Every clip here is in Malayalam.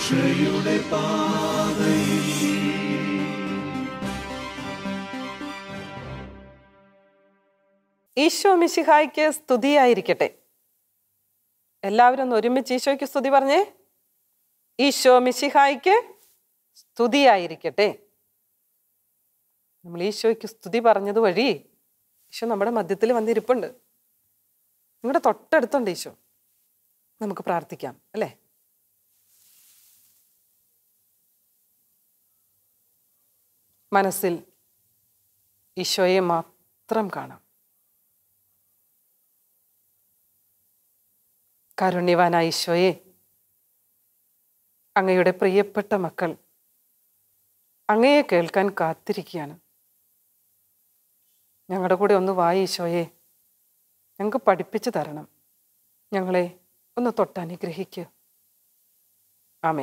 രക്ഷയുടെ പാതയിൽ ഈശോ മിശിഹായ്ക്ക് സ്തുതിയായിരിക്കട്ടെ എല്ലാവരും ഒന്ന് ഒരുമിച്ച് ഈശോയ്ക്ക് സ്തുതി പറഞ്ഞേ ഈശോ മിശിഹായ്ക്ക് സ്തുതിയായിരിക്കട്ടെ നമ്മൾ ഈശോയ്ക്ക് സ്തുതി പറഞ്ഞത് വഴി ഈശോ നമ്മുടെ മധ്യത്തിൽ വന്നിരിപ്പുണ്ട് നിങ്ങളുടെ തൊട്ടടുത്തുണ്ട് ഈശോ നമുക്ക് പ്രാർത്ഥിക്കാം അല്ലേ മനസ്സിൽ ഈശോയെ മാത്രം കാണാം കാരുണ്യവാനായ ഈശോയെ അങ്ങയുടെ പ്രിയപ്പെട്ട മക്കൾ അങ്ങയെ കേൾക്കാൻ കാത്തിരിക്കുകയാണ് ഞങ്ങളുടെ കൂടെ ഒന്ന് വായി ഈശോയെ ഞങ്ങൾക്ക് പഠിപ്പിച്ചു തരണം ഞങ്ങളെ ഒന്ന് തൊട്ടനുഗ്രഹിക്കുക ആമേ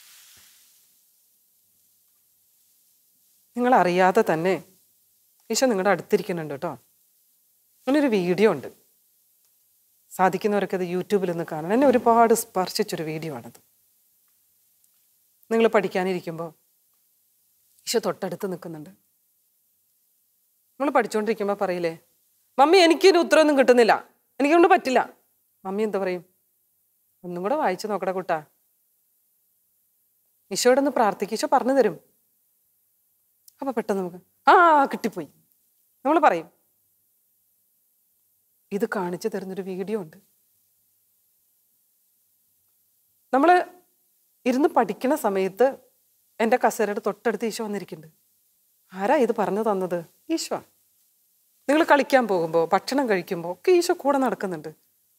നിങ്ങൾ അറിയാതെ തന്നെ ഈശോ നിങ്ങളുടെ അടുത്തിരിക്കുന്നുണ്ട് കേട്ടോ അങ്ങനൊരു വീഡിയോ ഉണ്ട് സാധിക്കുന്നവരൊക്കെ അത് യൂട്യൂബിൽ നിന്ന് കാണണം എന്നെ ഒരുപാട് സ്പർശിച്ചൊരു വീഡിയോ ആണത് നിങ്ങൾ പഠിക്കാനിരിക്കുമ്പോൾ ഈശോ തൊട്ടടുത്ത് നിൽക്കുന്നുണ്ട് നിങ്ങൾ പഠിച്ചുകൊണ്ടിരിക്കുമ്പോൾ പറയില്ലേ മമ്മി എനിക്കൊരു ഉത്തരവൊന്നും കിട്ടുന്നില്ല എനിക്കൊന്നും പറ്റില്ല മമ്മി എന്താ പറയും ഒന്നും കൂടെ വായിച്ചു നോക്കടാ കുട്ടാ ഈശോയോടൊന്ന് പ്രാർത്ഥിക്കും ഈശോ പറഞ്ഞു തരും അപ്പൊ പെട്ടെന്ന് നമുക്ക് ആ കിട്ടിപ്പോയി നമ്മൾ പറയും ഇത് കാണിച്ചു തരുന്നൊരു വീഡിയോ ഉണ്ട് നമ്മൾ ഇരുന്ന് പഠിക്കണ സമയത്ത് എൻ്റെ കസേരയുടെ തൊട്ടടുത്ത് ഈശോ വന്നിരിക്കുന്നുണ്ട് ആരാ ഇത് പറഞ്ഞു തന്നത് ഈശോ നിങ്ങൾ കളിക്കാൻ പോകുമ്പോൾ ഭക്ഷണം കഴിക്കുമ്പോൾ ഒക്കെ ഈശോ കൂടെ നടക്കുന്നുണ്ട്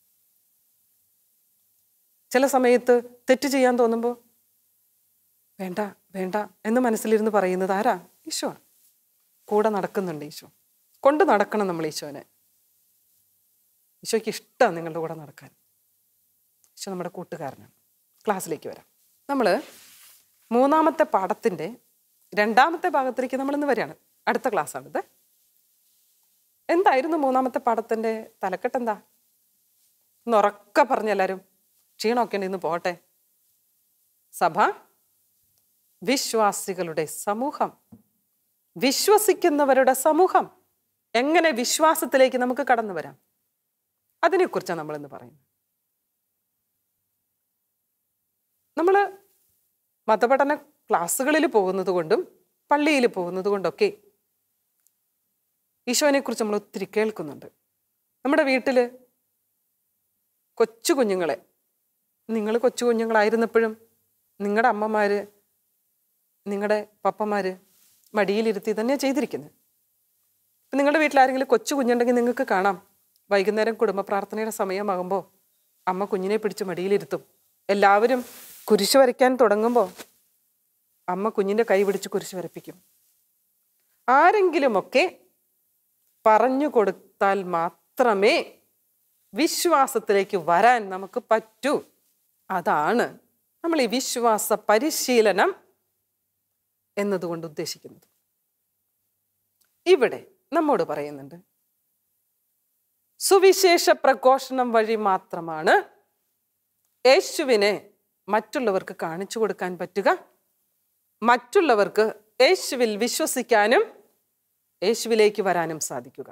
ചില സമയത്ത് തെറ്റ് ചെയ്യാൻ തോന്നുമ്പോൾ വേണ്ട വേണ്ട എന്ന് മനസ്സിലിരുന്ന് പറയുന്നത് ആരാ ഈശോ കൂടെ നടക്കുന്നുണ്ട് ഈശോ കൊണ്ട് നടക്കണം നമ്മൾ ഈശോനെ ഈശോയ്ക്ക് ഇഷ്ടമാണ് നിങ്ങളുടെ കൂടെ നടക്കാൻ ഈശോ നമ്മുടെ കൂട്ടുകാരനാണ് ക്ലാസ്സിലേക്ക് വരാം നമ്മൾ മൂന്നാമത്തെ പാഠത്തിൻ്റെ രണ്ടാമത്തെ ഭാഗത്തിലേക്ക് നമ്മൾ ഇന്ന് വരികയാണ് അടുത്ത ക്ലാസ്സാണിത് എന്തായിരുന്നു മൂന്നാമത്തെ പാഠത്തിൻ്റെ തലക്കെട്ട് എന്താ ഒന്ന് ഉറക്കെ പറഞ്ഞ എല്ലാവരും ക്ഷീണമൊക്കെ ഉണ്ട് ഇന്ന് പോട്ടെ സഭ വിശ്വാസികളുടെ സമൂഹം വിശ്വസിക്കുന്നവരുടെ സമൂഹം എങ്ങനെ വിശ്വാസത്തിലേക്ക് നമുക്ക് കടന്നു വരാം അതിനെക്കുറിച്ചാണ് നമ്മളിന്ന് പറയുന്നത് നമ്മൾ മതപഠന ക്ലാസ്സുകളിൽ പോകുന്നത് കൊണ്ടും പള്ളിയിൽ പോകുന്നത് കൊണ്ടൊക്കെ ഈശോനെക്കുറിച്ച് നമ്മൾ ഒത്തിരി കേൾക്കുന്നുണ്ട് നമ്മുടെ വീട്ടിൽ കൊച്ചു കുഞ്ഞുങ്ങളെ നിങ്ങൾ കൊച്ചു കുഞ്ഞുങ്ങളായിരുന്നപ്പോഴും നിങ്ങളുടെ അമ്മമാർ നിങ്ങളുടെ പപ്പമാർ മടിയിലിരുത്തി തന്നെയാണ് ചെയ്തിരിക്കുന്നത് ഇപ്പം നിങ്ങളുടെ വീട്ടിൽ ആരെങ്കിലും കൊച്ചു കുഞ്ഞുണ്ടെങ്കിൽ നിങ്ങൾക്ക് കാണാം വൈകുന്നേരം കുടുംബ പ്രാർത്ഥനയുടെ സമയമാകുമ്പോൾ അമ്മ കുഞ്ഞിനെ പിടിച്ച് മടിയിലിരുത്തും എല്ലാവരും കുരിശ് വരയ്ക്കാൻ തുടങ്ങുമ്പോൾ അമ്മ കുഞ്ഞിൻ്റെ കൈ പിടിച്ച് കുരിശ് വരപ്പിക്കും ആരെങ്കിലുമൊക്കെ പറഞ്ഞു കൊടുത്താൽ മാത്രമേ വിശ്വാസത്തിലേക്ക് വരാൻ നമുക്ക് പറ്റൂ അതാണ് നമ്മൾ ഈ വിശ്വാസ പരിശീലനം എന്നതുകൊണ്ട് ഉദ്ദേശിക്കുന്നത് ഇവിടെ നമ്മോട് പറയുന്നുണ്ട് സുവിശേഷ പ്രഘോഷണം വഴി മാത്രമാണ് യേശുവിനെ മറ്റുള്ളവർക്ക് കാണിച്ചു കൊടുക്കാൻ പറ്റുക മറ്റുള്ളവർക്ക് യേശുവിൽ വിശ്വസിക്കാനും യേശുവിലേക്ക് വരാനും സാധിക്കുക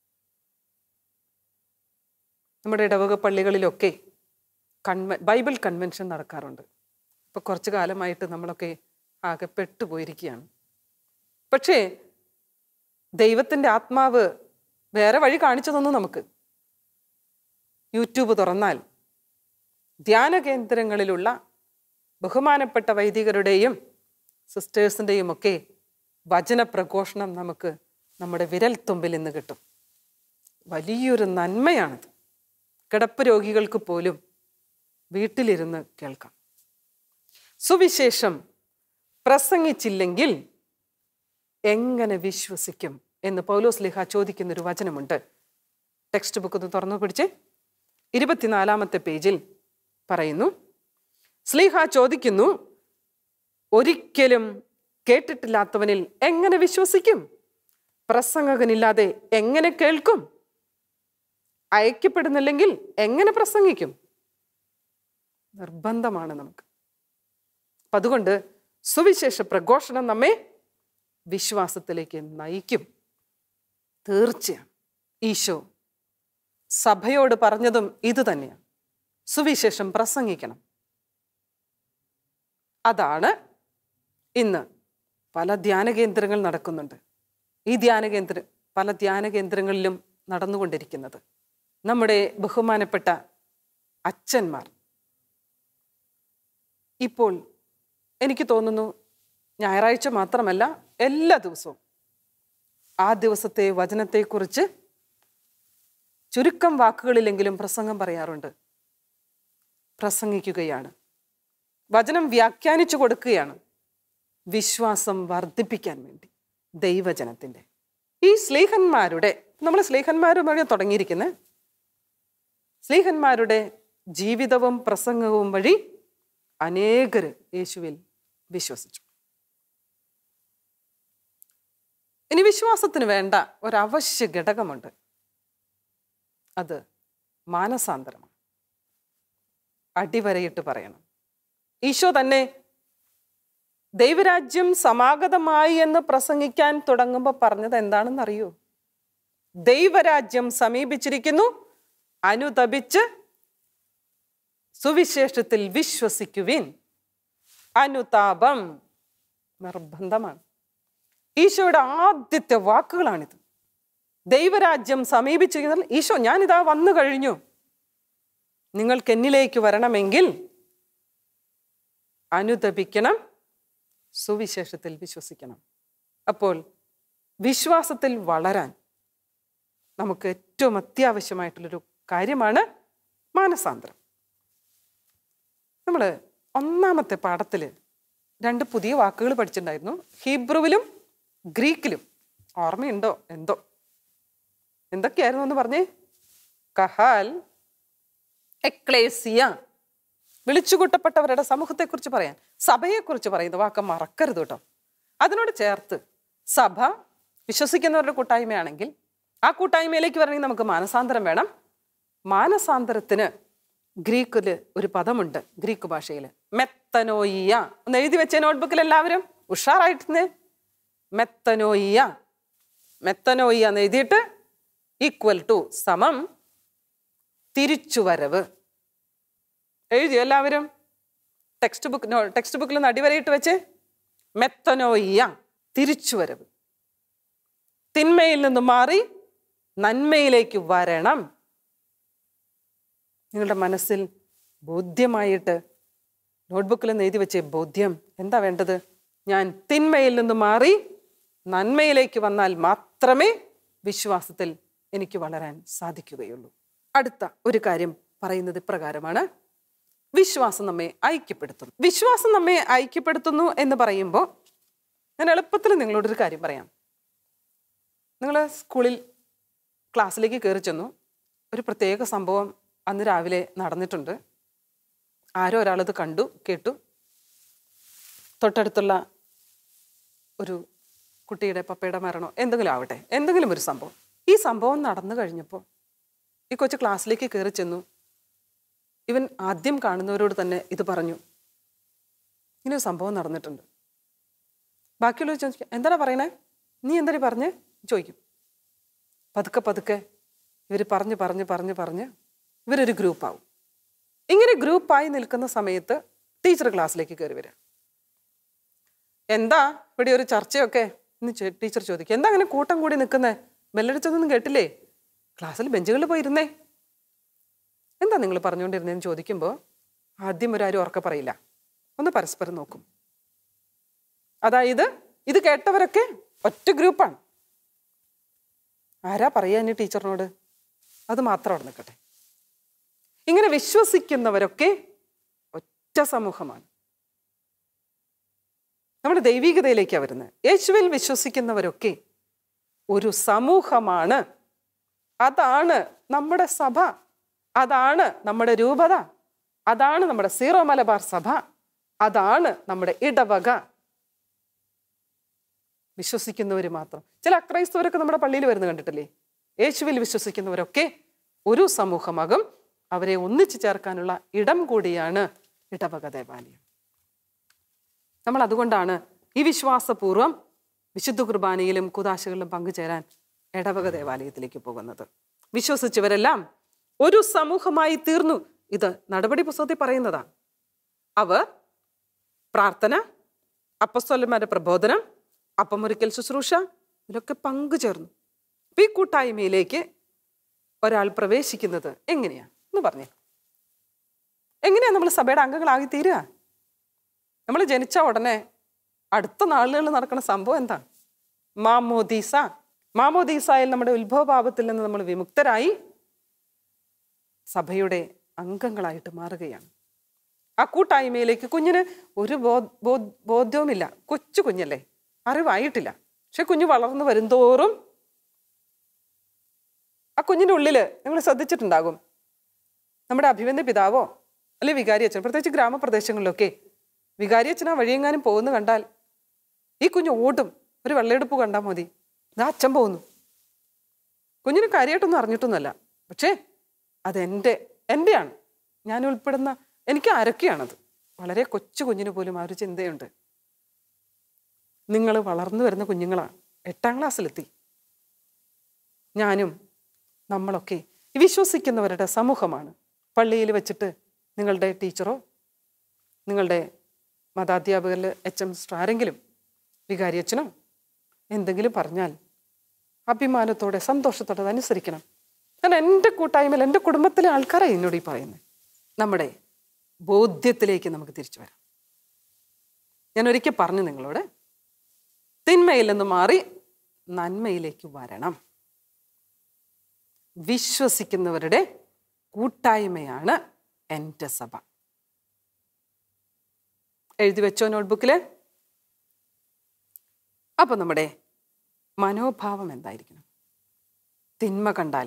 നമ്മുടെ ഇടവക പള്ളികളിലൊക്കെ കൺവെ ബൈബിൾ കൺവെൻഷൻ നടക്കാറുണ്ട് ഇപ്പോൾ കുറച്ചു കാലമായിട്ട് നമ്മളൊക്കെ ആകെ പെട്ടുപോയിരിക്കുകയാണ് പക്ഷേ ദൈവത്തിൻ്റെ ആത്മാവ് വേറെ വഴി കാണിച്ചു തന്നു നമുക്ക് യൂട്യൂബ് തുറന്നാൽ ധ്യാന കേന്ദ്രങ്ങളിലുള്ള ബഹുമാനപ്പെട്ട വൈദികരുടെയും സിസ്റ്റേഴ്സിൻ്റെയും ഒക്കെ വചന പ്രഘോഷണം നമുക്ക് നമ്മുടെ വിരൽത്തുമ്പിൽ നിന്ന് കിട്ടും വലിയൊരു നന്മയാണത് കിടപ്പ് രോഗികൾക്ക് പോലും വീട്ടിലിരുന്ന് കേൾക്കാം സുവിശേഷം പ്രസംഗിച്ചില്ലെങ്കിൽ എങ്ങനെ വിശ്വസിക്കും എന്ന് പൗലോസ് ലിഹ ചോദിക്കുന്നൊരു വചനമുണ്ട് ടെക്സ്റ്റ് ബുക്ക് ഒന്ന് തുറന്നു പിടിച്ച് ഇരുപത്തിനാലാമത്തെ പേജിൽ പറയുന്നു സ്ലീഹ ചോദിക്കുന്നു ഒരിക്കലും കേട്ടിട്ടില്ലാത്തവനിൽ എങ്ങനെ വിശ്വസിക്കും പ്രസംഗകനില്ലാതെ എങ്ങനെ കേൾക്കും അയക്കപ്പെടുന്നില്ലെങ്കിൽ എങ്ങനെ പ്രസംഗിക്കും നിർബന്ധമാണ് നമുക്ക് അപ്പം അതുകൊണ്ട് സുവിശേഷ പ്രഘോഷണം നമ്മെ വിശ്വാസത്തിലേക്ക് നയിക്കും തീർച്ചയാണ് ഈശോ സഭയോട് പറഞ്ഞതും ഇത് തന്നെയാണ് സുവിശേഷം പ്രസംഗിക്കണം അതാണ് ഇന്ന് പല ധ്യാന കേന്ദ്രങ്ങൾ നടക്കുന്നുണ്ട് ഈ ധ്യാന കേന്ദ്ര പല ധ്യാന കേന്ദ്രങ്ങളിലും നടന്നുകൊണ്ടിരിക്കുന്നത് നമ്മുടെ ബഹുമാനപ്പെട്ട അച്ഛന്മാർ ഇപ്പോൾ എനിക്ക് തോന്നുന്നു ഞായറാഴ്ച മാത്രമല്ല എല്ലാ ദിവസവും ആ ദിവസത്തെ വചനത്തെക്കുറിച്ച് ചുരുക്കം വാക്കുകളിലെങ്കിലും പ്രസംഗം പറയാറുണ്ട് പ്രസംഗിക്കുകയാണ് വചനം വ്യാഖ്യാനിച്ചു കൊടുക്കുകയാണ് വിശ്വാസം വർദ്ധിപ്പിക്കാൻ വേണ്ടി ദൈവജനത്തിൻ്റെ ഈ സ്ലീഹന്മാരുടെ നമ്മൾ സ്ലീഹന്മാരുമായി തുടങ്ങിയിരിക്കുന്നത് സ്ലീഹന്മാരുടെ ജീവിതവും പ്രസംഗവും വഴി അനേകർ യേശുവിൽ വിശ്വസിച്ചു ഇനി വിശ്വാസത്തിന് വേണ്ട ഒരവശ്യ ഘടകമുണ്ട് അത് മാനസാന്തരമാണ് അടിവരയിട്ട് പറയണം ഈശോ തന്നെ ദൈവരാജ്യം സമാഗതമായി എന്ന് പ്രസംഗിക്കാൻ തുടങ്ങുമ്പോൾ പറഞ്ഞത് എന്താണെന്ന് അറിയോ ദൈവരാജ്യം സമീപിച്ചിരിക്കുന്നു അനുതപിച്ച് സുവിശേഷത്തിൽ വിശ്വസിക്കുവിൻ അനുതാപം നിർബന്ധമാണ് ഈശോയുടെ ആദ്യത്തെ വാക്കുകളാണിത് ദൈവരാജ്യം സമീപിച്ചിരിക്കുന്ന ഈശോ ഞാനിതാ വന്നു കഴിഞ്ഞു നിങ്ങൾക്ക് എന്നിലേക്ക് വരണമെങ്കിൽ അനുതപിക്കണം സുവിശേഷത്തിൽ വിശ്വസിക്കണം അപ്പോൾ വിശ്വാസത്തിൽ വളരാൻ നമുക്ക് ഏറ്റവും അത്യാവശ്യമായിട്ടുള്ളൊരു കാര്യമാണ് മാനസാന്തരം നമ്മൾ ഒന്നാമത്തെ പാഠത്തിൽ രണ്ട് പുതിയ വാക്കുകൾ പഠിച്ചിട്ടുണ്ടായിരുന്നു ഹീബ്രുവിലും ഗ്രീക്കിലും ഓർമ്മയുണ്ടോ എന്തോ എന്തൊക്കെയായിരുന്നു എന്ന് പറഞ്ഞേ കഹാൽ എക്ലേസിയ വിളിച്ചുകൂട്ടപ്പെട്ടവരുടെ സമൂഹത്തെക്കുറിച്ച് പറയാൻ സഭയെക്കുറിച്ച് പറയുന്ന വാക്ക് മറക്കരുത് കേട്ടോ അതിനോട് ചേർത്ത് സഭ വിശ്വസിക്കുന്നവരുടെ കൂട്ടായ്മയാണെങ്കിൽ ആ കൂട്ടായ്മയിലേക്ക് വരണമെങ്കിൽ നമുക്ക് മാനസാന്തരം വേണം മാനസാന്തരത്തിന് ഗ്രീക്കിൽ ഒരു പദമുണ്ട് ഗ്രീക്ക് ഭാഷയിൽ മെത്തനോയിയ ഒന്ന് എഴുതി വെച്ച നോട്ട്ബുക്കിൽ എല്ലാവരും ഉഷാറായിട്ടിരുന്നേ മെത്തനോയിയ മെത്തനോയിയ എന്ന് എഴുതിയിട്ട് ഈക്വൽ ടു സമം തിരിച്ചുവരവ് എഴുതിയോ എല്ലാവരും ടെക്സ്റ്റ് ബുക്ക് ടെക്സ്റ്റ് ബുക്കിൽ നിന്ന് അടിവരയിട്ട് വെച്ച് മെത്തനോയിയ തിരിച്ചുവരവ് തിന്മയിൽ നിന്ന് മാറി നന്മയിലേക്ക് വരണം നിങ്ങളുടെ മനസ്സിൽ ബോധ്യമായിട്ട് നോട്ട്ബുക്കിൽ നിന്ന് എഴുതി വെച്ചേ ബോധ്യം എന്താ വേണ്ടത് ഞാൻ തിന്മയിൽ നിന്ന് മാറി നന്മയിലേക്ക് വന്നാൽ മാത്രമേ വിശ്വാസത്തിൽ എനിക്ക് വളരാൻ സാധിക്കുകയുള്ളൂ അടുത്ത ഒരു കാര്യം പറയുന്നത് ഇപ്രകാരമാണ് വിശ്വാസം നമ്മെ ഐക്യപ്പെടുത്തുന്നു വിശ്വാസം നമ്മെ ഐക്യപ്പെടുത്തുന്നു എന്ന് പറയുമ്പോൾ ഞാൻ എളുപ്പത്തിൽ നിങ്ങളോടൊരു കാര്യം പറയാം നിങ്ങൾ സ്കൂളിൽ ക്ലാസ്സിലേക്ക് കയറി ചെന്നു ഒരു പ്രത്യേക സംഭവം അന്ന് രാവിലെ നടന്നിട്ടുണ്ട് ആരോ ഒരാളത് കണ്ടു കേട്ടു തൊട്ടടുത്തുള്ള ഒരു കുട്ടിയുടെ പപ്പയുടെ മരണോ എന്തെങ്കിലും ആവട്ടെ എന്തെങ്കിലും ഒരു സംഭവം ഈ സംഭവം നടന്നു കഴിഞ്ഞപ്പോൾ ഈ കൊച്ചു ക്ലാസ്സിലേക്ക് കയറി ചെന്നു ഇവൻ ആദ്യം കാണുന്നവരോട് തന്നെ ഇത് പറഞ്ഞു ഇങ്ങനെ ഒരു സംഭവം നടന്നിട്ടുണ്ട് ബാക്കിയുള്ളവർ ചോദിക്കും എന്താണ് പറയണേ നീ എന്താണ് പറഞ്ഞ് ചോദിക്കും പതുക്കെ പതുക്കെ ഇവർ പറഞ്ഞ് പറഞ്ഞ് പറഞ്ഞ് പറഞ്ഞ് ഇവരൊരു ഗ്രൂപ്പാവും ഇങ്ങനെ ഗ്രൂപ്പായി നിൽക്കുന്ന സമയത്ത് ടീച്ചർ ക്ലാസ്സിലേക്ക് കയറി വരിക എന്താ ഇവിടെ ഒരു ചർച്ചയൊക്കെ എന്ന് ചോ- ടീച്ചർ ചോദിക്കും എന്താ അങ്ങനെ കൂട്ടം കൂടി നിൽക്കുന്നേ ബെല്ലടിച്ചതൊന്നും കേട്ടില്ലേ ക്ലാസ്സിൽ ബെഞ്ചുകളിൽ പോയിരുന്നേ എന്താ നിങ്ങൾ പറഞ്ഞുകൊണ്ടിരുന്നതെന്ന് ചോദിക്കുമ്പോൾ ആദ്യം ഒരാരും ഉറക്കെ പറയില്ല ഒന്ന് പരസ്പരം നോക്കും അതായത് ഇത് കേട്ടവരൊക്കെ ഒറ്റ ഗ്രൂപ്പാണ് ആരാ പറയാ ഇനി ടീച്ചറിനോട് അത് മാത്രം അവിടെ നിൽക്കട്ടെ ഇങ്ങനെ വിശ്വസിക്കുന്നവരൊക്കെ ഒറ്റ സമൂഹമാണ് നമ്മുടെ ദൈവികതയിലേക്കാണ് വരുന്നത് യേശുവിൽ വിശ്വസിക്കുന്നവരൊക്കെ ഒരു സമൂഹമാണ് അതാണ് നമ്മുടെ സഭ അതാണ് നമ്മുടെ രൂപത അതാണ് നമ്മുടെ സീറോ മലബാർ സഭ അതാണ് നമ്മുടെ ഇടവക വിശ്വസിക്കുന്നവർ മാത്രം ചില അക്രൈസ്തവരൊക്കെ നമ്മുടെ പള്ളിയിൽ വരുന്ന കണ്ടിട്ടില്ലേ യേശുവിൽ വിശ്വസിക്കുന്നവരൊക്കെ ഒരു സമൂഹമാകും അവരെ ഒന്നിച്ചു ചേർക്കാനുള്ള ഇടം കൂടിയാണ് ഇടവക ദേവാലയം നമ്മൾ അതുകൊണ്ടാണ് ഈ വിശ്വാസപൂർവ്വം വിശുദ്ധ കുർബാനയിലും കുതാശകളിലും പങ്കുചേരാൻ ഇടവക ദേവാലയത്തിലേക്ക് പോകുന്നത് വിശ്വസിച്ചവരെല്ലാം ഒരു സമൂഹമായി തീർന്നു ഇത് നടപടി പുസ്തകത്തിൽ പറയുന്നതാണ് അവർ പ്രാർത്ഥന അപ്പസ്തോലന്മാരുടെ പ്രബോധനം അപ്പമൊരിക്കൽ ശുശ്രൂഷ ഇതിലൊക്കെ പങ്കുചേർന്നു അപ്പൊ ഈ കൂട്ടായ്മയിലേക്ക് ഒരാൾ പ്രവേശിക്കുന്നത് എങ്ങനെയാ എന്ന് പറഞ്ഞേ എങ്ങനെയാ നമ്മൾ സഭയുടെ അംഗങ്ങളായി തീരുക നമ്മൾ ജനിച്ച ഉടനെ അടുത്ത നാളുകളിൽ നടക്കുന്ന സംഭവം എന്താ മാമോദീസ മാമോദീസായിൽ നമ്മുടെ ഉത്ഭവഭാവത്തിൽ നിന്ന് നമ്മൾ വിമുക്തരായി സഭയുടെ അംഗങ്ങളായിട്ട് മാറുകയാണ് ആ കൂട്ടായ്മയിലേക്ക് കുഞ്ഞിന് ഒരു ബോ ബോ- ബോധ്യവുമില്ല കൊച്ചു കുഞ്ഞല്ലേ അറിവായിട്ടില്ല പക്ഷെ കുഞ്ഞ് വളർന്നു വരുന്തോറും ആ കുഞ്ഞിൻ്റെ ഉള്ളില് നിങ്ങൾ ശ്രദ്ധിച്ചിട്ടുണ്ടാകും നമ്മുടെ അഭിമന്യ പിതാവോ അല്ലെ വികാരി അച്ഛൻ പ്രത്യേകിച്ച് ഗ്രാമപ്രദേശങ്ങളിലൊക്കെ വികാരി അച്ഛൻ ആ വഴിയെങ്ങാനും പോകുന്നു കണ്ടാൽ ഈ കുഞ്ഞ് ഓടും ഒരു വെള്ളയെടുപ്പ് കണ്ടാൽ മതി ഇതാ അച്ഛൻ പോകുന്നു കുഞ്ഞിന് കാര്യമായിട്ടൊന്നും അറിഞ്ഞിട്ടൊന്നുമല്ല പക്ഷേ അതെൻ്റെ എൻ്റെയാണ് ഞാൻ ഉൾപ്പെടുന്ന എനിക്ക് ആരൊക്കെയാണത് വളരെ കൊച്ചു കുഞ്ഞിന് പോലും ആ ഒരു ചിന്തയുണ്ട് നിങ്ങൾ വളർന്നു വരുന്ന കുഞ്ഞുങ്ങളാണ് എട്ടാം ക്ലാസ്സിലെത്തി ഞാനും നമ്മളൊക്കെ ഈ വിശ്വസിക്കുന്നവരുടെ സമൂഹമാണ് പള്ളിയിൽ വെച്ചിട്ട് നിങ്ങളുടെ ടീച്ചറോ നിങ്ങളുടെ മതാധ്യാപകരിൽ എച്ച് എം സിസ്റ്റർ ആരെങ്കിലും വികാരിയച്ഛനോ എന്തെങ്കിലും പറഞ്ഞാൽ അഭിമാനത്തോടെ സന്തോഷത്തോടെ അത് അനുസരിക്കണം കാരണം എൻ്റെ കൂട്ടായ്മയിൽ എൻ്റെ കുടുംബത്തിലെ ആൾക്കാരാണ് എന്നോട് ഈ പറയുന്നത് നമ്മുടെ ബോധ്യത്തിലേക്ക് നമുക്ക് തിരിച്ചു വരാം ഞാൻ ഒരിക്കൽ പറഞ്ഞു നിങ്ങളോട് തിന്മയിൽ നിന്ന് മാറി നന്മയിലേക്ക് വരണം വിശ്വസിക്കുന്നവരുടെ കൂട്ടായ്മയാണ് എൻ്റെ സഭ എഴുതി വെച്ചോ നോട്ട്ബുക്കിൽ അപ്പൊ നമ്മുടെ മനോഭാവം എന്തായിരിക്കണം തിന്മ കണ്ടാൽ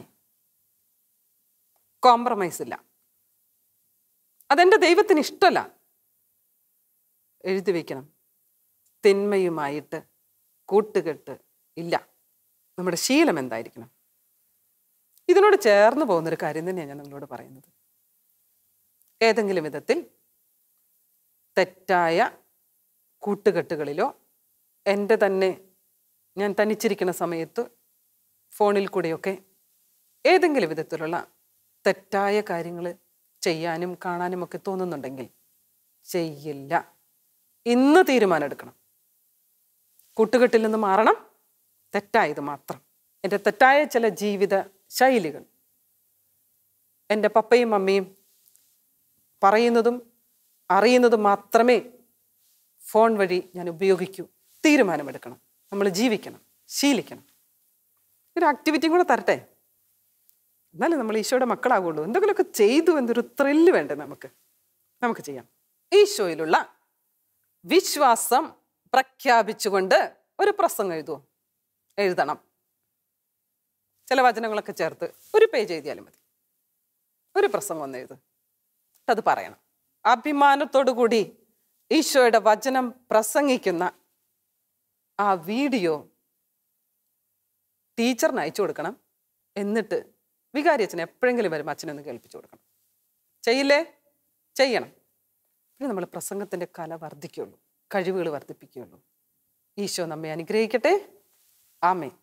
കോംപ്രമൈസ് ഇല്ല അതെൻ്റെ ദൈവത്തിന് ഇഷ്ടമല്ല എഴുതി വയ്ക്കണം തിന്മയുമായിട്ട് കൂട്ടുകെട്ട് ഇല്ല നമ്മുടെ ശീലം എന്തായിരിക്കണം ഇതിനോട് ചേർന്ന് പോകുന്നൊരു കാര്യം തന്നെയാണ് ഞാൻ നിങ്ങളോട് പറയുന്നത് ഏതെങ്കിലും വിധത്തിൽ തെറ്റായ കൂട്ടുകെട്ടുകളിലോ എൻ്റെ തന്നെ ഞാൻ തനിച്ചിരിക്കുന്ന സമയത്ത് ഫോണിൽ കൂടെയൊക്കെ ഏതെങ്കിലും വിധത്തിലുള്ള തെറ്റായ കാര്യങ്ങൾ ചെയ്യാനും കാണാനും ഒക്കെ തോന്നുന്നുണ്ടെങ്കിൽ ചെയ്യില്ല ഇന്ന് തീരുമാനം എടുക്കണം കൂട്ടുകെട്ടിൽ നിന്ന് മാറണം തെറ്റായത് മാത്രം എൻ്റെ തെറ്റായ ചില ജീവിത ശൈലികൾ എൻ്റെ പപ്പയും മമ്മിയും പറയുന്നതും അറിയുന്നതും മാത്രമേ ഫോൺ വഴി ഞാൻ ഉപയോഗിക്കൂ തീരുമാനമെടുക്കണം നമ്മൾ ജീവിക്കണം ശീലിക്കണം ഒരു ആക്ടിവിറ്റിയും കൂടെ തരട്ടെ എന്നാലും നമ്മൾ ഈശോയുടെ മക്കളാകുള്ളൂ എന്തെങ്കിലുമൊക്കെ ചെയ്തു എന്നൊരു ത്രില്ല് വേണ്ടേ നമുക്ക് നമുക്ക് ചെയ്യാം ഈശോയിലുള്ള വിശ്വാസം പ്രഖ്യാപിച്ചുകൊണ്ട് ഒരു പ്രസംഗം എഴുതുമോ എഴുതണം ചില വചനങ്ങളൊക്കെ ചേർത്ത് ഒരു പേജ് എഴുതിയാലും മതി ഒരു പ്രസംഗം ഒന്ന് എഴുത് അത് പറയണം അഭിമാനത്തോടു കൂടി ഈശോയുടെ വചനം പ്രസംഗിക്കുന്ന ആ വീഡിയോ ടീച്ചറിന് അയച്ചു കൊടുക്കണം എന്നിട്ട് വികാരി അച്ഛൻ എപ്പോഴെങ്കിലും വരും അച്ഛനൊന്ന് കേൾപ്പിച്ചു കൊടുക്കണം ചെയ്യില്ലേ ചെയ്യണം പിന്നെ നമ്മൾ പ്രസംഗത്തിൻ്റെ കല വർദ്ധിക്കുള്ളൂ കഴിവുകൾ വർദ്ധിപ്പിക്കുകയുള്ളൂ ഈശോ നമ്മെ അനുഗ്രഹിക്കട്ടെ ആമേ